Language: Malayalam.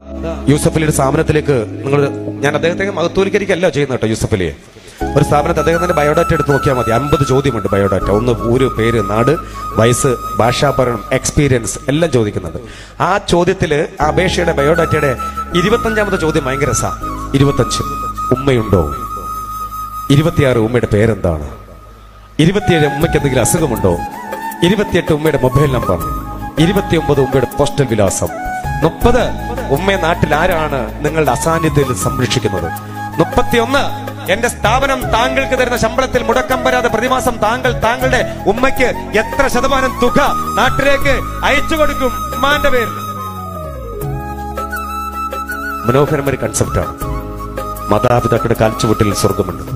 യൂസഫ് അലിയുടെ സ്ഥാപനത്തിലേക്ക് നിങ്ങൾ ഞാൻ അദ്ദേഹത്തെ മഹത്വവൽക്കരിക്കല്ല ചെയ്യുന്ന കേട്ടോ യൂസഫ് അലിയെ ഒരു സ്ഥാപനത്തിൽ അദ്ദേഹത്തിന്റെ ബയോഡാറ്റ എടുത്ത് നോക്കിയാൽ മതി അമ്പത് ചോദ്യമുണ്ട് ബയോഡാറ്റ ഒന്ന് ഊര് പേര് നാട് വയസ്സ് ഭാഷാപരണം എക്സ്പീരിയൻസ് എല്ലാം ചോദിക്കുന്നുണ്ട് ആ ചോദ്യത്തില് ആ അപേക്ഷയുടെ ബയോഡാറ്റയുടെ ഇരുപത്തഞ്ചാമത്തെ ചോദ്യം ഭയങ്കര രസാ ഇരുപത്തഞ്ച് ഉമ്മയുണ്ടോ ഇരുപത്തിയാറ് ഉമ്മയുടെ പേരെന്താണ് ഇരുപത്തിയേഴ് ഉമ്മയ്ക്ക് എന്തെങ്കിലും അസുഖമുണ്ടോ ഇരുപത്തിയെട്ട് ഉമ്മയുടെ മൊബൈൽ നമ്പർ ഇരുപത്തിയൊമ്പത് ഉമ്മയുടെ പോസ്റ്റൽ വിലാസം മുപ്പത് ഉമ്മയെ നാട്ടിൽ ആരാണ് നിങ്ങളുടെ അസാന്നിധ്യത്തിൽ സംരക്ഷിക്കുന്നത് മുപ്പത്തിയൊന്ന് എന്റെ സ്ഥാപനം താങ്കൾക്ക് തരുന്ന ശമ്പളത്തിൽ മുടക്കം വരാതെ പ്രതിമാസം താങ്കൾ താങ്കളുടെ ഉമ്മയ്ക്ക് എത്ര ശതമാനം തുക നാട്ടിലേക്ക് അയച്ചു കൊടുക്കും ഉമ്മാന്റെ പേരിൽ മനോഹരമായ കൺസെപ്റ്റാണ് മാതാപിതാക്കളുടെ കാൽച്ചുവട്ടിൽ സ്വർഗമുണ്ട്